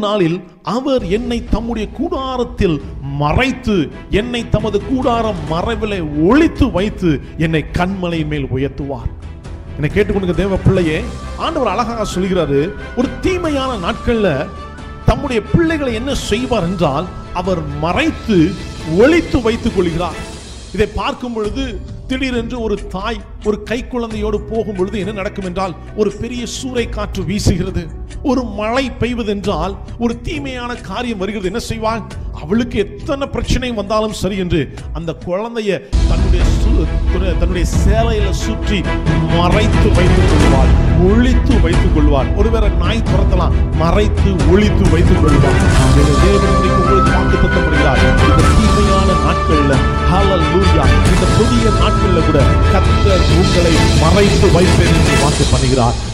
நாளில் அவர் என்னை தம்முடைய கூடாரத்தில் மறைத்து என்னை தமது கூடாரம் மறைவிலே ஒளித்து வைத்து என்னை கண்மலை மேல் உயர்த்துவார் என்னை கேட்டுக்கொண்டு தேவ பிள்ளையே ஆண்டவர் அழகாக சொல்கிறாரு ஒரு தீமையான நாட்கள்ல தம்முடைய பிள்ளைகளை என்ன செய்வார் என்றால் அவர் மறைத்து ஒளித்து வைத்துக் கொள்கிறார் இதை பார்க்கும் பொழுது திடீரென்று ஒரு தாய் ஒரு கை குழந்தையோடு போகும் பொழுது என்ன நடக்கும் என்றால் ஒரு பெரிய சூறை காற்று வீசுகிறது ஒரு மழை பெய்வதென்றால் ஒரு தீமையான காரியம் வருகிறது என்ன செய்வாள் அவளுக்கு எத்தனை பிரச்சனை வந்தாலும் சரி என்று அந்த குழந்தைய தன்னுடைய சு- துணை- தன்னுடைய சேலையில சுற்றி மறைத்து வைத்துக் கொள்வாள் ஒளித்து வைத்துக் கொள்வாள் ஒருவேளை நாய் துரத்தலாம் மறைத்து ஒளித்து வைத்துக் கொள்வாள் இது தேவன் இன்றைக்கு உங்களுக்கு வாக்குத்தத்தம் பண்ணுகிறார் இந்த தீமையான நாட்கள்ல ஹalleluya இந்த புதிய நாட்கள்ல கூட கர்த்தர் உங்களை மறைத்து வைப்பேன் என்று வாக்கு பண்ணுகிறார்